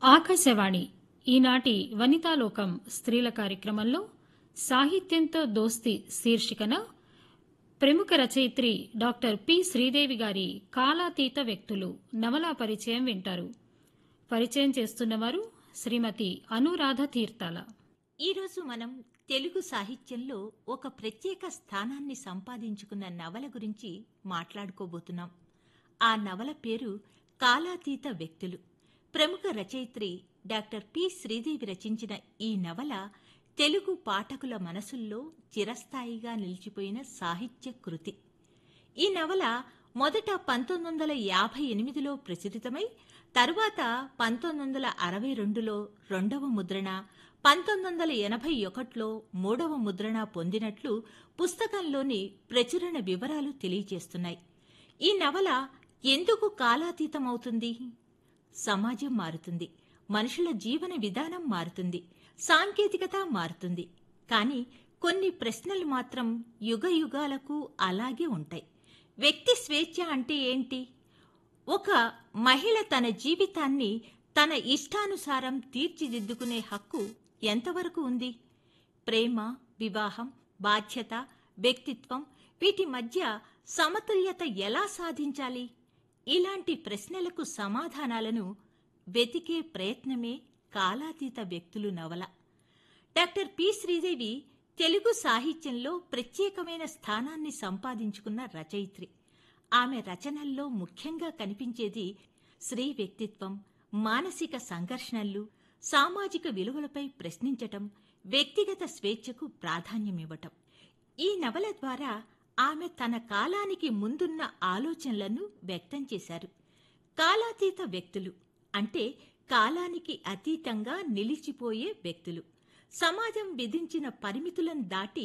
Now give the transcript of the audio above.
ఆకాశవాణి ఈనాటి వనితాలోకం స్త్రీల కార్యక్రమంలో సాహిత్యంతో దోస్తి శీర్షికన ప్రముఖ రచయిత్రి డాక్టర్ పి శ్రీదేవి గారి కాలాతీత వ్యక్తులు నవలా పరిచయం వింటారు పరిచయం చేస్తున్నవారు శ్రీమతి అనురాధ తీర్థాల ఈరోజు మనం తెలుగు సాహిత్యంలో ఒక ప్రత్యేక స్థానాన్ని సంపాదించుకున్న నవల గురించి మాట్లాడుకోబోతున్నాం ఆ నవల పేరు కాలాతీత వ్యక్తులు ప్రముఖ రచయిత్రి డాక్టర్ పి శ్రీదేవి రచించిన ఈ నవల తెలుగు పాఠకుల మనసుల్లో చిరస్థాయిగా నిలిచిపోయిన సాహిత్య కృతి ఈ నవల మొదట పంతొమ్మిది వందల యాభై ఎనిమిదిలో ప్రచురితమై తరువాత పంతొమ్మిది వందల అరవై రెండులో రెండవ ముద్రణ పంతొమ్మిది వందల ఎనభై ఒకటిలో మూడవ ముద్రణ పొందినట్లు పుస్తకంలోని ప్రచురణ వివరాలు తెలియజేస్తున్నాయి ఈ నవల ఎందుకు కాలాతీతమవుతుంది సమాజం మారుతుంది మనుషుల జీవన విధానం మారుతుంది సాంకేతికత మారుతుంది కానీ కొన్ని ప్రశ్నలు మాత్రం యుగ యుగాలకు అలాగే ఉంటాయి వ్యక్తి స్వేచ్ఛ అంటే ఏంటి ఒక మహిళ తన జీవితాన్ని తన ఇష్టానుసారం తీర్చిదిద్దుకునే హక్కు ఎంతవరకు ఉంది ప్రేమ వివాహం బాధ్యత వ్యక్తిత్వం వీటి మధ్య సమతుల్యత ఎలా సాధించాలి ఇలాంటి ప్రశ్నలకు సమాధానాలను వెతికే ప్రయత్నమే కాలాతీత వ్యక్తులు నవల డాక్టర్ పి శ్రీదేవి తెలుగు సాహిత్యంలో ప్రత్యేకమైన స్థానాన్ని సంపాదించుకున్న రచయిత్రి ఆమె రచనల్లో ముఖ్యంగా కనిపించేది స్త్రీ వ్యక్తిత్వం మానసిక సంఘర్షణలు సామాజిక విలువలపై ప్రశ్నించటం వ్యక్తిగత స్వేచ్ఛకు ప్రాధాన్యమివ్వటం ఈ నవల ద్వారా ఆమె తన కాలానికి ముందున్న ఆలోచనలను వ్యక్తం చేశారు కాలాతీత వ్యక్తులు అంటే కాలానికి అతీతంగా నిలిచిపోయే వ్యక్తులు సమాజం విధించిన పరిమితులను దాటి